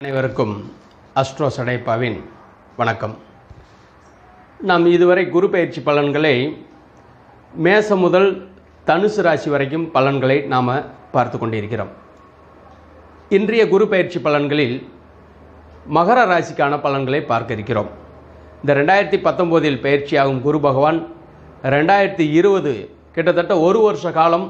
அனைவருக்கும் அஸ்ட்ரோ சடைப்பாவின் வணக்கம் நாம் இதுவரை குரு பயிற்சி பலன்களை மேசம் முதல் தனுசு ராசி வரைக்கும் பலன்களை நாம் பார்த்து கொண்டிருக்கிறோம் இன்றைய குரு பயிற்சி பலன்களில் மகர ராசிக்கான பலன்களை பார்க்க இருக்கிறோம் இந்த ரெண்டாயிரத்தி பத்தொம்போதில் பயிற்சியாகும் குரு பகவான் ரெண்டாயிரத்தி இருபது கிட்டத்தட்ட ஒரு வருஷ காலம்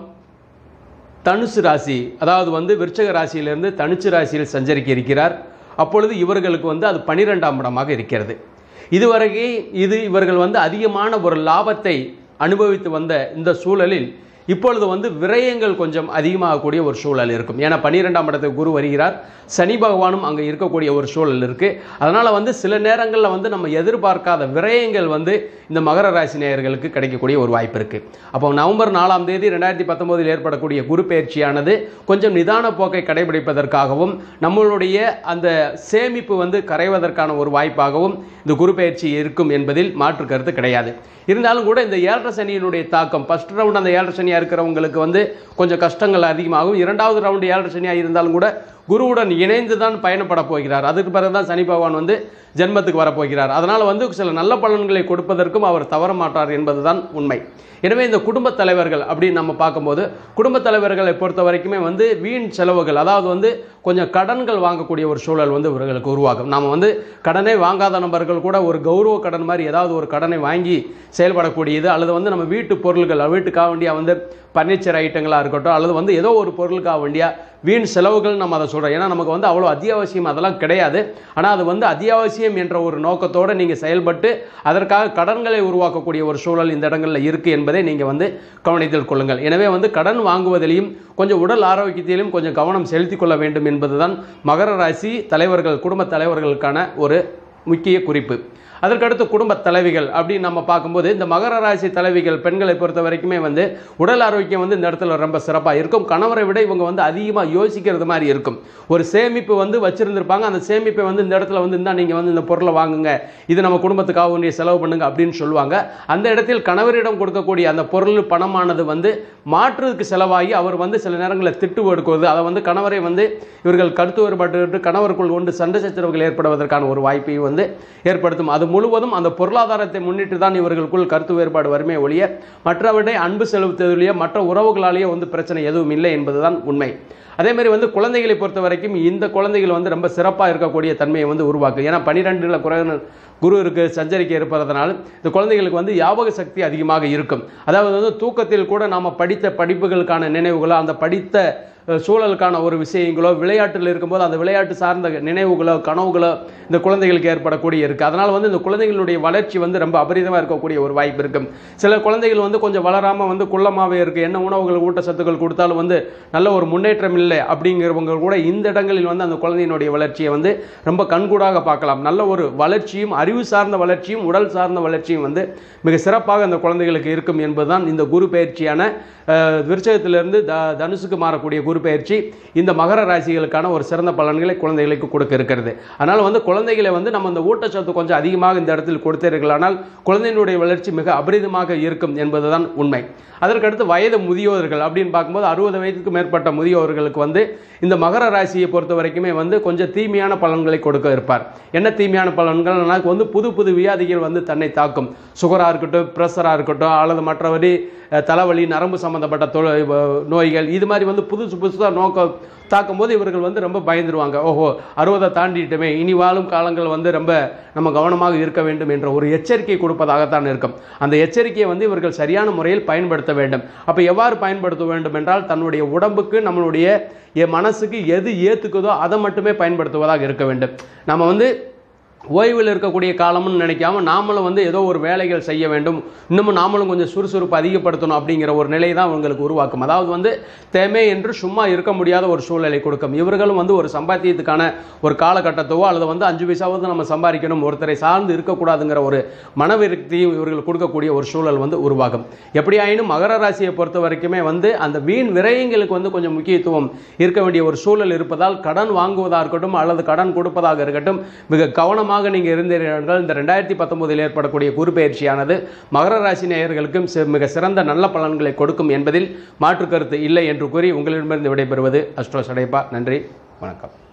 தனுசு ராசி அதாவது வந்து விருச்சக ராசியிலிருந்து தனுசு ராசியில் சஞ்சரிக்க இருக்கிறார் அப்பொழுது இவர்களுக்கு வந்து அது பனிரெண்டாம் இடமாக இருக்கிறது இதுவரைக்கு இது இவர்கள் வந்து அதிகமான ஒரு லாபத்தை அனுபவித்து வந்த இந்த சூழலில் இப்பொழுது வந்து விரயங்கள் கொஞ்சம் அதிகமாகக்கூடிய ஒரு சூழல் இருக்கும் ஏன்னா பன்னிரெண்டாம் இடத்துக்கு குரு வருகிறார் சனி பகவானும் அங்கே இருக்கக்கூடிய ஒரு சூழல் இருக்குது அதனால் வந்து சில நேரங்களில் வந்து நம்ம எதிர்பார்க்காத விரயங்கள் வந்து இந்த மகர ராசி நேயர்களுக்கு கிடைக்கக்கூடிய ஒரு வாய்ப்பு இருக்குது அப்போ நவம்பர் நாலாம் தேதி ரெண்டாயிரத்தி பத்தொம்போதில் ஏற்படக்கூடிய குரு பயிற்சியானது கொஞ்சம் நிதான போக்கை கடைபிடிப்பதற்காகவும் நம்மளுடைய அந்த சேமிப்பு வந்து கரைவதற்கான ஒரு வாய்ப்பாகவும் இந்த குரு பயிற்சி இருக்கும் என்பதில் மாற்று கருத்து கிடையாது இருந்தாலும் கூட இந்த ஏழரை சனியினுடைய தாக்கம் ஃபர்ஸ்ட் ரவுண்ட் அந்த ஏழரை சனியாக இருக்கிறவங்களுக்கு வந்து கொஞ்சம் கஷ்டங்கள் அதிகமாகும் இரண்டாவது ரவுண்டு ஏழரை சனியாக இருந்தாலும் கூட குருவுடன் இணைந்து தான் பயணப்பட போகிறார் அதுக்கு பிறகு தான் சனி பகவான் வந்து ஜென்மத்துக்கு வரப்போகிறார் அதனால் வந்து சில நல்ல பலன்களை கொடுப்பதற்கும் அவர் தவற மாட்டார் என்பதுதான் உண்மை எனவே இந்த குடும்பத் தலைவர்கள் அப்படின்னு நம்ம பார்க்கும்போது குடும்பத் தலைவர்களை பொறுத்த வரைக்குமே வந்து வீண் செலவுகள் அதாவது வந்து கொஞ்சம் கடன்கள் வாங்கக்கூடிய ஒரு சூழல் வந்து இவர்களுக்கு உருவாகும் நாம் வந்து கடனே வாங்காத நபர்கள் கூட ஒரு கௌரவ கடன் மாதிரி ஏதாவது ஒரு கடனை வாங்கி செயல்படக்கூடியது அல்லது வந்து நம்ம வீட்டு பொருள்கள் வீட்டுக்காக வேண்டிய வந்து பர்னிச்சர் ஐட்டங்களாக இருக்கட்டும் அல்லது வந்து ஏதோ ஒரு பொருளுக்காக வேண்டிய வீண் செலவுகள் நம்ம அதை சொல்கிறோம் ஏன்னா நமக்கு வந்து அவ்வளோ அத்தியாவசியம் அதெல்லாம் கிடையாது ஆனால் அது வந்து அத்தியாவசியம் என்ற ஒரு நோக்கத்தோடு நீங்கள் செயல்பட்டு அதற்காக கடன்களை உருவாக்கக்கூடிய ஒரு சூழல் இந்த இடங்களில் இருக்குது என்பதை நீங்கள் வந்து கவனித்துக் கொள்ளுங்கள் எனவே வந்து கடன் வாங்குவதிலையும் கொஞ்சம் உடல் ஆரோக்கியத்திலும் கொஞ்சம் கவனம் செலுத்திக் கொள்ள வேண்டும் என்பதுதான் மகர ராசி தலைவர்கள் குடும்ப தலைவர்களுக்கான ஒரு முக்கிய குறிப்பு அதற்கடுத்து குடும்ப தலைவிகள் அப்படின்னு நம்ம பார்க்கும்போது இந்த மகர ராசி தலைவிகள் பெண்களை பொறுத்த வரைக்குமே வந்து உடல் ஆரோக்கியம் வந்து இந்த இடத்துல ரொம்ப சிறப்பாக இருக்கும் கணவரை விட இவங்க வந்து அதிகமாக யோசிக்கிறது மாதிரி இருக்கும் ஒரு சேமிப்பு வந்து வச்சுருந்துருப்பாங்க அந்த சேமிப்பை வந்து இந்த இடத்துல வந்து இருந்தால் நீங்கள் வந்து இந்த பொருளை வாங்குங்க இது நம்ம குடும்பத்துக்காக வேண்டிய செலவு பண்ணுங்க அப்படின்னு சொல்லுவாங்க அந்த இடத்தில் கணவரிடம் கொடுக்கக்கூடிய அந்த பொருள் பணமானது வந்து மாற்றுக்கு செலவாகி அவர் வந்து சில நேரங்களில் திட்டு எடுக்குவது அதை வந்து கணவரை வந்து இவர்கள் கருத்து வேறுபாட்டு கணவருக்குள் கொண்டு சண்டை சச்சரவுகள் ஏற்படுவதற்கான ஒரு வாய்ப்பை வந்து ஏற்படுத்தும் அது முழுவதும் அந்த பொருளாதாரத்தை முன்னிட்டு தான் இவர்களுக்குள் கருத்து வேறுபாடு வருமே ஒழிய மற்றவற்றை அன்பு செலுத்துவதிலேயே மற்ற உறவுகளாலேயே வந்து பிரச்சனை எதுவும் இல்லை என்பதுதான் உண்மை அதே மாதிரி வந்து குழந்தைகளை பொறுத்த வரைக்கும் இந்த குழந்தைகள் வந்து ரொம்ப சிறப்பாக இருக்கக்கூடிய தன்மையை வந்து உருவாக்கும் ஏன்னா பன்னிரெண்டில் குறை குரு இருக்கு சஞ்சரிக்க இருப்பதனால் இந்த குழந்தைகளுக்கு வந்து ஞாபக சக்தி அதிகமாக இருக்கும் அதாவது வந்து தூக்கத்தில் கூட நாம் படித்த படிப்புகளுக்கான நினைவுகளோ அந்த படித்த சூழலுக்கான ஒரு விஷயங்களோ விளையாட்டில் இருக்கும்போது அந்த விளையாட்டு சார்ந்த நினைவுகளோ கனவுகளோ இந்த குழந்தைகளுக்கு ஏற்படக்கூடிய இருக்குது அதனால் வந்து இந்த குழந்தைகளுடைய வளர்ச்சி வந்து ரொம்ப அபரிதமாக இருக்கக்கூடிய ஒரு வாய்ப்பு இருக்கும் சில குழந்தைகள் வந்து கொஞ்சம் வளராமல் வந்து குள்ளமாகவே இருக்குது என்ன உணவுகள் ஊட்டச்சத்துக்கள் கொடுத்தாலும் வந்து நல்ல ஒரு முன்னேற்றம் இல்லை அப்படிங்கிறவங்க கூட இந்த இடங்களில் வந்து அந்த குழந்தையினுடைய வளர்ச்சியை வந்து ரொம்ப கண்கூடாக பார்க்கலாம் நல்ல ஒரு வளர்ச்சியும் அறிவு சார்ந்த வளர்ச்சியும் உடல் சார்ந்த வளர்ச்சியும் வந்து மிக சிறப்பாக அந்த குழந்தைகளுக்கு இருக்கும் என்பதுதான் இந்த குரு பயிற்சியான விருச்சகத்திலிருந்து த தனுசுக்கு மாறக்கூடிய குரு பயிற்சி இந்த மகர ராசிகளுக்கான ஒரு சிறந்த பலன்களை குழந்தைகளுக்கு கொடுக்க இருக்கிறது அதனால் வந்து குழந்தைகளை வந்து நம்ம இந்த ஊட்டச்சத்து கொஞ்சம் அதிகமாக இந்த இடத்தில் கொடுத்தீர்களானால் குழந்தையினுடைய வளர்ச்சி மிக அபரிதமாக இருக்கும் என்பதுதான் உண்மை அதற்கடுத்து வயது முதியோர்கள் அப்படின்னு பார்க்கும்போது அறுபது வயதுக்கு மேற்பட்ட முதியோர்களுக்கு வந்து இந்த மகர ராசியை பொறுத்த வரைக்குமே வந்து கொஞ்சம் தீமையான பலன்களை கொடுக்க இருப்பார் என்ன தீமையான பலன்கள் வந்து புது புது வியாதிகள் வந்து தன்னை தாக்கும் சுகராக இருக்கட்டும் ப்ரெஷராக இருக்கட்டும் அல்லது மற்றபடி தலைவலி நரம்பு சம்மந்தப்பட்ட தொ நோய்கள் இது மாதிரி வந்து புதுசு புதுசாக நோக்க தாக்கும் போது இவர்கள் வந்து ரொம்ப பயந்துருவாங்க ஓஹோ அறுபதை தாண்டிட்டுமே இனி வாழும் காலங்கள் வந்து ரொம்ப நம்ம கவனமாக இருக்க வேண்டும் என்ற ஒரு எச்சரிக்கை கொடுப்பதாகத்தான் இருக்கும் அந்த எச்சரிக்கையை வந்து இவர்கள் சரியான முறையில் பயன்படுத்த வேண்டும் அப்போ எவ்வாறு பயன்படுத்த வேண்டும் என்றால் தன்னுடைய உடம்புக்கு நம்மளுடைய மனசுக்கு எது ஏற்றுக்குதோ அதை மட்டுமே பயன்படுத்துவதாக இருக்க வேண்டும் நம்ம வந்து ஓய்வில் இருக்கக்கூடிய காலம்னு நினைக்காம நாமளும் வந்து ஏதோ ஒரு வேலைகள் செய்ய வேண்டும் இன்னமும் நாமளும் கொஞ்சம் சுறுசுறுப்பு அதிகப்படுத்தணும் அப்படிங்கிற ஒரு நிலை தான் உங்களுக்கு உருவாக்கும் அதாவது வந்து தேமே என்று சும்மா இருக்க முடியாத ஒரு சூழ்நிலை கொடுக்கும் இவர்களும் வந்து ஒரு சம்பாத்தியத்துக்கான ஒரு காலகட்டத்தவோ அல்லது வந்து அஞ்சு பைசாவது நம்ம சம்பாதிக்கணும் ஒருத்தரை சார்ந்து இருக்கக்கூடாதுங்கிற ஒரு மனவிருத்தியும் இவர்கள் கொடுக்கக்கூடிய ஒரு சூழல் வந்து உருவாகும் எப்படி ஆயினும் மகர ராசியை பொறுத்த வரைக்குமே வந்து அந்த வீண் விரயங்களுக்கு வந்து கொஞ்சம் முக்கியத்துவம் இருக்க வேண்டிய ஒரு சூழல் இருப்பதால் கடன் வாங்குவதாக இருக்கட்டும் அல்லது கடன் கொடுப்பதாக இருக்கட்டும் மிக கவனமாக கவனமாக நீங்கள் இருந்தீர்கள் இந்த ரெண்டாயிரத்தி பத்தொன்பதில் ஏற்படக்கூடிய குரு பயிற்சியானது மகர ராசி நேயர்களுக்கும் சி- மிக சிறந்த நல்ல பலன்களை கொடுக்கும் என்பதில் மாற்று கருத்து இல்லை என்று கூறி உங்களிடமிருந்து விடைபெறுவது அஸ்ட்ரோ சடைப்பா நன்றி வணக்கம்